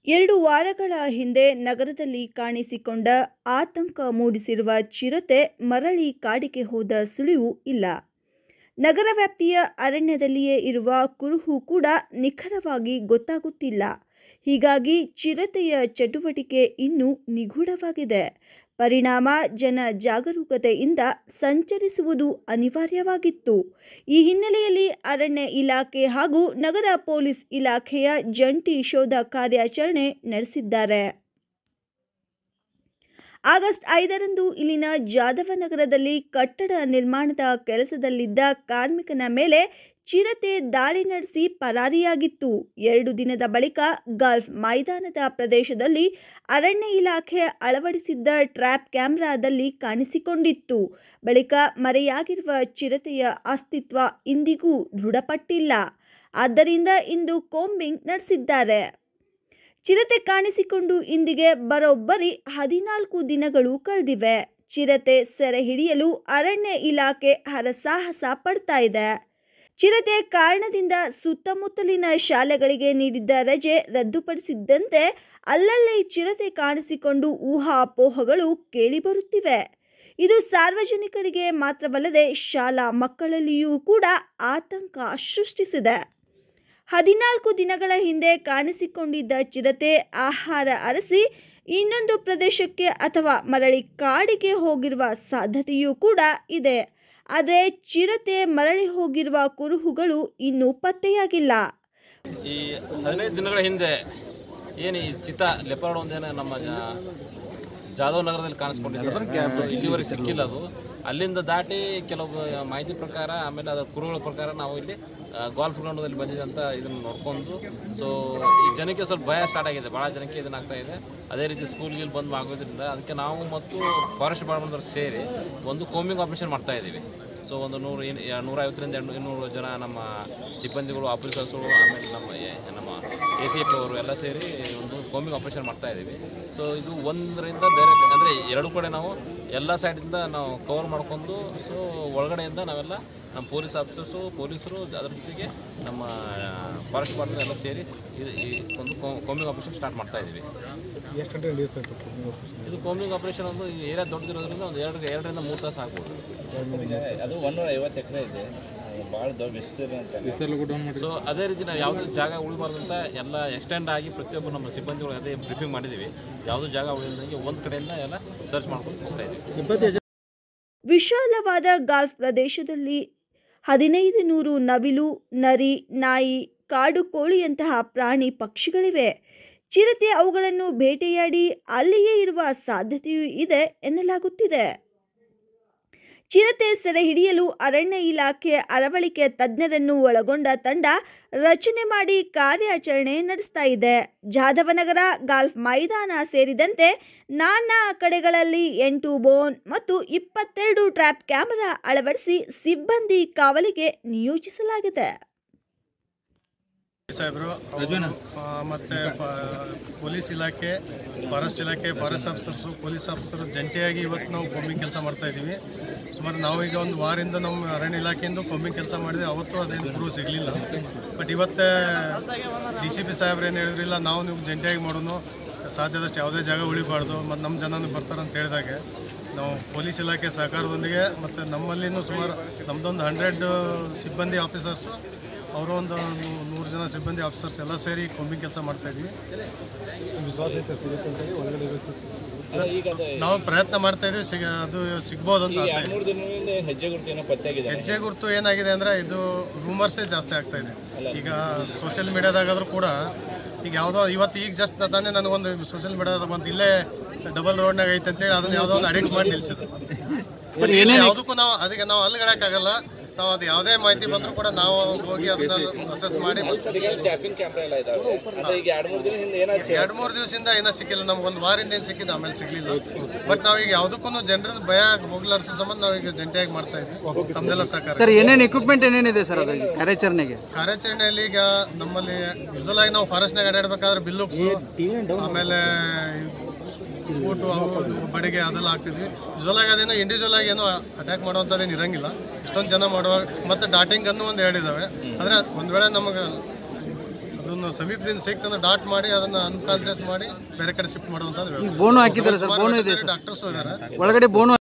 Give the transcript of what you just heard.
ಎರಡು ವಾರಗಳ ಹಿಂದೆ ನಗರದಲ್ಲಿ ಕಾಣಿಸಿಕೊಂಡ ಆತಂಕ ಮೂಡಿಸಿರುವ ಚಿರತೆ ಮರಳಿ ಕಾಡಿಗೆ ಹೋದ ಸುಳಿವು ಇಲ್ಲ ನಗರ ವ್ಯಾಪ್ತಿಯ ಅರಣ್ಯದಲ್ಲಿಯೇ ಇರುವ ಕುರುಹು ಕೂಡ ನಿಖರವಾಗಿ ಗೊತ್ತಾಗುತ್ತಿಲ್ಲ ಹೀಗಾಗಿ ಚಿರತೆಯ ಚಟುವಟಿಕೆ ಇನ್ನೂ ನಿಗೂಢವಾಗಿದೆ ಪರಿಣಾಮ ಜನ ಜಾಗರೂಕತೆಯಿಂದ ಸಂಚರಿಸುವುದು ಅನಿವಾರ್ಯವಾಗಿತ್ತು ಈ ಹಿನ್ನೆಲೆಯಲ್ಲಿ ಅರಣ್ಯ ಇಲಾಖೆ ಹಾಗೂ ನಗರ ಪೊಲೀಸ್ ಇಲಾಖೆಯ ಜಂಟಿ ಶೋಧ ಕಾರ್ಯಾಚರಣೆ ನಡೆಸಿದ್ದಾರೆ ಆಗಸ್ಟ್ ಐದರಂದು ಇಲ್ಲಿನ ಜಾದವನಗರದಲ್ಲಿ ಕಟ್ಟಡ ನಿರ್ಮಾಣದ ಕೆಲಸದಲ್ಲಿದ್ದ ಕಾರ್ಮಿಕನ ಮೇಲೆ ಚಿರತೆ ದಾಳಿ ನಡೆಸಿ ಪರಾರಿಯಾಗಿತ್ತು ಎರಡು ದಿನದ ಬಳಿಕ ಗಲ್ಫ್ ಮೈದಾನದ ಪ್ರದೇಶದಲ್ಲಿ ಅರಣ್ಯ ಇಲಾಖೆ ಅಳವಡಿಸಿದ್ದ ಟ್ರ್ಯಾಪ್ ಕ್ಯಾಮೆರಾದಲ್ಲಿ ಕಾಣಿಸಿಕೊಂಡಿತ್ತು ಬಳಿಕ ಮರೆಯಾಗಿರುವ ಚಿರತೆಯ ಅಸ್ತಿತ್ವ ಇಂದಿಗೂ ದೃಢಪಟ್ಟಿಲ್ಲ ಆದ್ದರಿಂದ ಇಂದು ಕೋಂಬಿಂಗ್ ನಡೆಸಿದ್ದಾರೆ ಚಿರತೆ ಕಾಣಿಸಿಕೊಂಡು ಇಂದಿಗೆ ಬರೋಬ್ಬರಿ ಹದಿನಾಲ್ಕು ದಿನಗಳು ಕಳೆದಿವೆ ಚಿರತೆ ಸೆರೆ ಹಿಡಿಯಲು ಅರಣ್ಯ ಇಲಾಖೆ ಹರಸಾಹಸ ಪಡ್ತಾ ಇದೆ ಚಿರತೆ ಕಾರಣದಿಂದ ಸುತ್ತಮುತ್ತಲಿನ ಶಾಲೆಗಳಿಗೆ ನೀಡಿದ್ದ ರಜೆ ರದ್ದುಪಡಿಸಿದ್ದಂತೆ ಅಲ್ಲಲ್ಲಿ ಚಿರತೆ ಕಾಣಿಸಿಕೊಂಡು ಊಹಾಪೋಹಗಳು ಕೇಳಿಬರುತ್ತಿವೆ ಇದು ಸಾರ್ವಜನಿಕರಿಗೆ ಮಾತ್ರವಲ್ಲದೆ ಶಾಲಾ ಮಕ್ಕಳಲ್ಲಿಯೂ ಕೂಡ ಆತಂಕ ಸೃಷ್ಟಿಸಿದೆ ಹದಿನಾಲ್ಕು ದಿನಗಳ ಹಿಂದೆ ಕಾಣಿಸಿಕೊಂಡಿದ್ದ ಚಿರತೆ ಆಹಾರ ಅರಸಿ ಇನ್ನೊಂದು ಪ್ರದೇಶಕ್ಕೆ ಅಥವಾ ಮರಳಿ ಕಾಡಿಗೆ ಹೋಗಿರುವ ಸಾಧ್ಯತೆಯೂ ಕೂಡ ಇದೆ ಆದರೆ ಚಿರತೆ ಮರಳಿ ಹೋಗಿರುವ ಕುರುಹುಗಳು ಇನ್ನೂ ಪತ್ತೆಯಾಗಿಲ್ಲ ಈ ಹದಿನೈದು ದಿನಗಳ ಹಿಂದೆ ಏನು ಈ ಚಿತ್ತ ಲೆಪರ್ಡ್ ಒಂದೇನು ನಮ್ಮ ಜಾ- ಜಾಧವ್ ನಗರದಲ್ಲಿ ಕಾಣಿಸ್ಕೊಂಡಿದೆ ಇಲ್ಲಿವರೆಗೆ ಸಿಕ್ಕಿಲ್ಲ ಅದು ಅಲ್ಲಿಂದ ದಾಟಿ ಕೆಲವು ಮಾಹಿತಿ ಪ್ರಕಾರ ಆಮೇಲೆ ಅದರ ಕುರುಗಳ ಪ್ರಕಾರ ನಾವು ಇಲ್ಲಿ ಆ, ಗಾಲ್ಫ್ ಗ್ರೌಂಡಲ್ಲಿ ಬಂದಿದೆ ಅಂತ ಇದನ್ನು ನೋಡ್ಕೊಂಡು ಸೊ ಈ ಜನಕ್ಕೆ ಸ್ವಲ್ಪ ಭಯ ಸ್ಟಾರ್ಟ್ ಆಗಿದೆ ಭಾಳ ಜನಕ್ಕೆ ಇದನ್ನ ಆಗ್ತಾ ಇದೆ ಅದೇ ರೀತಿ ಸ್ಕೂಲ್ಗೆ ಬಂದು ಆಗೋದ್ರಿಂದ ಅದಕ್ಕೆ ನಾವು ಮತ್ತು ಫಾರೆಸ್ಟ್ ಡಿಪಾರ್ಟ್ಮೆಂಟ್ ಸೇರಿ ಒಂದು ಕೋಮಿಂಗ್ ಆಪರೇಷನ್ ಮಾಡ್ತಾ ಇದ್ದೀವಿ ಸೊ ಒಂದು ನೂರು ಇನ್- ಯಾ- ನೂರ ಐವತ್ತರಿಂದ ಎರಡು ಇನ್ನೂರು ಜನ ನಮ್ಮ ಸಿಬ್ಬಂದಿಗಳು ಆಫೀಸರ್ಸ್ಗಳು ಆಮೇಲೆ ನಮ್ಮ ಎ- ನಮ್ಮ ಎ ಸಿ ಎಫ್ ಅವರು ಎಲ್ಲ ಸೇರಿ ಒಂದು ಕೋಮಿಂಗ್ ಆಪರೇಷನ್ ಮಾಡ್ತಾ ಇದ್ದೀವಿ ಸೊ ಇದು ಒಂದರಿಂದ ಬೇರೆ ಅಂದರೆ ಎರಡು ಕಡೆ ನಾವು ಎಲ್ಲ ಸೈಡಿಂದ ನಾವು ಕವರ್ ಮಾಡ್ಕೊಂಡು ಸೊ ಒಳಗಡೆಯಿಂದ ನಾವೆಲ್ಲ ನಮ್ಮ ಪೊಲೀಸ್ ಆಫೀಸರ್ಸು ಪೊಲೀಸರು ಅದರ ಜೊತೆಗೆ ನಮ್ಮ ಫಾರೆಸ್ಟ್ ಡಿಪಾರ್ಟ್ಮೆಂಟ್ ಎಲ್ಲ ಸೇರಿ ಇದು ಈ ಒಂದು ಕೋಮಿಂಗ್ ಆಪರೇಷನ್ ಸ್ಟಾರ್ಟ್ ಮಾಡ್ತಾ ಇದ್ದೀವಿ ಎಷ್ಟು ಗಂಟೆ ನಡೆಯುತ್ತೆ ಸರ್ combing operation? ಇದು ಕೋಮಿಂಗ್ ಆಪರೇಷನ್ ಒಂದು ಈ ಏರಿಯಾ ದೊಡ್ಡದಿರೋದ್ರಿಂದ ಒಂದು ಎರಡು ಎರಡರಿಂದ ಮೂರು ತಾಸು ಆಗ್ಬೋದು ಅದು ಒಂದೂರ ಐವತ್ತು ಎಕರೆ ಇದೆ ಭಾಳ ದೊಡ್ಡ ವಿಸ್ತೀರ್ಣ ಜಾಗ ಬಿಸಿಲು ಕೂಡ ಡೌನ್ ಮಾಡಿ ಸೊ ಅದೇ ರೀತಿ ನಾವು ಯಾವುದೇ ಜಾಗ ಉಳಿಬಾರ್ದು ಅಂತ ಎಲ್ಲ ಎಕ್ಸ್ಟೆಂಡ್ ಆಗಿ ಪ್ರತಿಯೊಬ್ಬರು ನಮ್ಮ ಸಿಬ್ಬಂದಿಗಳು ಅದೇ ಬ್ರೀಫಿಂಗ್ ಮಾಡಿದ್ದೀವಿ ಯಾವುದೂ ಜಾಗ ಉಳಿದಂಗೆ ಒಂದು ಕಡೆಯಿಂದ ಎಲ್ಲ ಸರ್ಚ್ ಮಾಡ್ಕೊಂಡು ಹೋಗ್ತಾ ಇದ್ದೀವಿ ಸಿಬ್ಬಂದಿ ವಿಶಾಲವಾದ ಗಾಲ್ಫ್ ಪ್ರದೇಶದಲ್ಲಿ ಹದಿನೈದು ನೂರು ನವಿಲು ನರಿ ನಾಯಿ ಕಾಡು ಕೋಳಿಯಂತಹ ಪ್ರಾಣಿ ಪಕ್ಷಿಗಳಿವೆ ಚಿರತೆ ಅವುಗಳನ್ನು ಬೇಟೆಯಾಡಿ ಅಲ್ಲಿಯೇ ಇರುವ ಸಾಧ್ಯತೆಯೂ ಇದೆ ಎನ್ನಲಾಗುತ್ತಿದೆ ಚಿರತೆ ಸೆರೆ ಹಿಡಿಯಲು ಅರಣ್ಯ ಇಲಾಖೆ ಅರವಳಿಕೆ ತಜ್ಞರನ್ನು ಒಳಗೊಂಡ ತಂಡ ರಚನೆ ಮಾಡಿ ಕಾರ್ಯಾಚರಣೆ ನಡೆಸ್ತಾ ಇದೆ ಜಾಧವನಗರ ಗಾಲ್ಫ್ ಮೈದಾನ ಸೇರಿದಂತೆ ನಾನಾ ಕಡೆಗಳಲ್ಲಿ ಎಂಟು ಬೋನ್ ಮತ್ತು ಇಪ್ಪತ್ತೆರಡು ಟ್ರ್ಯಾಪ್ ಕ್ಯಾಮೆರಾ ಅಳವಡಿಸಿ ಸಿಬ್ಬಂದಿ ಕಾವಲಿಗೆ ನಿಯೋಜಿಸಲಾಗಿದೆ ಸಾಹೇಬರು ಆ, ಮತ್ತೆ ಪ- ಪೊಲೀಸ್ ಇಲಾಖೆ ಫಾರೆಸ್ಟ್ ಇಲಾಖೆ ಫಾರೆಸ್ಟ್ ಆಫೀಸರ್ಸು ಪೊಲೀಸ್ ಆಫೀಸರ್ಸ್ ಜಂಟಿಯಾಗಿ ಇವತ್ತು ನಾವು ಕೊಂಬಿಂಗ್ ಕೆಲಸ ಮಾಡ್ತಾ ಇದ್ದೀವಿ ಸುಮಾರು ನಾವೀಗ ಒಂದು ವಾರದಿಂದ ನಮ್ಮ ಅರಣ್ಯ ಇಲಾಖೆಯಿಂದ ಕೊಂಬಿಂಗ್ ಕೆಲಸ ಮಾಡಿದ್ವಿ ಅವತ್ತು ಅದೇನು ಪ್ರೂವ್ ಸಿಗಲಿಲ್ಲ ಬಟ್ ಇವತ್ತೇ ಡಿ ಸಿ ಪಿ ಸಾಹೇಬ್ರು ಏನು ಹೇಳಿದ್ರಿಲ್ಲ ನಾವು ನೀವು ಜಂಟಿಯಾಗಿ ಮಾಡೋನು ಸಾಧ್ಯದಷ್ಟು ಯಾವುದೇ ಜಾಗ ಉಳಿಬಾರ್ದು ಮತ್ತು ನಮ್ಮ ಜನನು ಬರ್ತಾರಂತ ಹೇಳಿದಾಗೆ ನಾವು ಪೊಲೀಸ್ ಇಲಾಖೆ ಸಹಕಾರದೊಂದಿಗೆ ಮತ್ತು ನಮ್ಮಲ್ಲಿನೂ ಸುಮಾರು ನಮ್ಮದೊಂದು ಹಂಡ್ರೆಡ್ ಸಿಬ್ಬಂದಿ ಆಫೀಸರ್ಸು ಅವರು ಒಂದು ನೂ- ನೂರು ಜನ ಸಿಬ್ಬಂದಿ ಆಫೀಸರ್ಸ್ ಎಲ್ಲ ಸೇರಿ ಕೊಂಬಿಂಗ್ ಕೆಲಸ ಮಾಡ್ತಾ ಇದ್ವಿ ವಿಶ್ವಾಸ ಇದೆ ಸರ್ ಸಿಗುತ್ತೆ ಅಂತೇಳಿ ಒಳಗಡೆ ಇರುತ್ತೆ ಈಗ ಅದು ನಾವು ಪ್ರಯತ್ನ ಮಾಡ್ತಾ ಇದ್ವಿ ಸಿಗ ಅದು ಸಿಗ್ಬೋದು ಅಂತ ಆಸೆ ಎರಡು ಮೂರು ದಿನದಿಂದ ಏನ್ ಹೆಜ್ಜೆ ಗುರುತು ಏನೋ ಪತ್ತೆಯಾಗಿದೆ ಹೆಜ್ಜೆ ಗುರುತು ಏನಾಗಿದೆ ಅಂದರೆ ಇದು ರೂಮರ್ಸೇ ಜಾಸ್ತಿ ಆಗ್ತಾ ಇದೆ ಈಗ ಸೋಷಿಯಲ್ ಮೀಡಿಯಾದಾಗಾದ್ರೂ ಕೂಡ ಈಗ ಯಾವುದೋ ಇವತ್ತು ಈಗ ಜಸ್ಟ್ ತಾನೇ ನನಗೊಂದು ಸೋಷಿಯಲ್ ಮೀಡಿಯಾದಾಗ ಒಂದು ಇಲ್ಲೇ ಡಬಲ್ ರೋಡ್ನಾಗ ಐತೆ ಅಂತೇಳಿ ಅದನ್ನ ಯಾವುದೋ ಒಂದು ಅಡಿಕ್ಟ್ ಮಾಡಿ ನಿಲ್ಸಿದ್ರು ಯಾವುದಕ್ಕೂ ನಾವು ಅದಕ್ಕೆ ನಾವು ಅಲ್ಗಡಕ್ಕಾಗಲ್ಲ ನಾವು ಅದು ಯಾವುದೇ ಮಾಹಿತಿ ಬಂದರೂ ಕೂಡ ನಾವು ಹೋಗಿ ಅದನ್ನ ಅಸೆಸ್ ಮಾಡಿ ಸರ್ ಈಗ ಟ್ಯಾಪಿಂಗ್ ಕ್ಯಾಮ್ರಾ ಎಲ್ಲ ಇದಾವೆ ಅಂದ್ರೆ ಈಗ ಎರಡು ಮೂರು ದಿನ ಹಿಂದೆ ಏನಾಯ್ತು ಎರಡು ಮೂರು ದಿವಸದಿಂದ ಏನೋ ಸಿಕ್ಕಿಲ್ಲ ನಮ್ಗೆ ಒಂದು ವಾರದಿಂದ ಏನು ಸಿಕ್ಕಿದ್ದು ಆಮೇಲೆ ಸಿಗ್ಲಿಲ್ಲ ಬಟ್ ನಾವೀಗ ಯಾವುದಕ್ಕೂ ಜನರನ್ನ ಭಯ ಹೋಗ್ಲಾರ್ಸೋ ಸಂಬಂಧ ನಾವೀಗ ಜಂಟಿಯಾಗಿ ಮಾಡ್ತಾ ಇದ್ವಿ ತಮ್ದೆಲ್ಲ ಸಹಕಾರ ಸರ್ ಏನೇನು ಎಕ್ವಿಪ್ಮೆಂಟ್ ಏನೇನಿದೆ ಸರ್ ಅದರಲ್ಲಿ ಕಾರ್ಯಾಚರಣೆಗೆ ಕಾರ್ಯಾಚರಣೆಯಲ್ಲಿ ಈಗ ನಮ್ಮಲ್ಲಿ ಯೂಸಲ್ ಆಗಿ ನಾವು ಫಾರೆಸ್ಟ್ನಾಗ ಅಡ್ಡಾಡ್ಬೇಕಾದ್ರೆ ಬಿಲ್ಲುಕ್ಸ್ ಆಮೇಲೆ ಊಟು ಅವು ಇವು ಬಡಿಗೆ ಅದೆಲ್ಲ ಆಗ್ತಿದ್ವಿ ಯೂಸಲ್ ಆಗಿ ಅದೇನೋ ಇಂಡಿವಿಜುವಲ್ ಆಗಿ ಏನೋ ಅಟ್ಯಾಕ್ ಮಾಡುವಂಥದ್ದೇನು ಇರಂಗಿಲ್ಲ ಇಷ್ಟೊಂದು ಜನ ಮಾಡುವಾಗ ಮತ್ತೆ ಡಾಟಿಂಗ್ ಅನ್ನು ಒಂದು ಹೇಳಿದಾವೆ ಆದರೆ ಒಂದು ವೇಳೆ ನಮಗೆ ಅದನ್ನು ಸಮೀಪದಿಂದ ಸಿಕ್ತಂದ್ರೆ ಡಾಟ್ ಮಾಡಿ ಅದನ್ನು ಅನ್ಕಾನ್ಸಿಯಸ್ ಮಾಡಿ ಬೇರೆ ಕಡೆ ಶಿಫ್ಟ್ ಮಾಡುವಂಥದ್ದು ವ್ಯವಸ್ಥೆ ಬೋನು ಹಾಕಿದ್ದಾರೆ ಸರ್ ಬೋನು ಇದೆ ಡಾಕ್ಟರ್ಸು ಇದ್ದಾರೆ ಒಳಗಡೆ ಬೋನು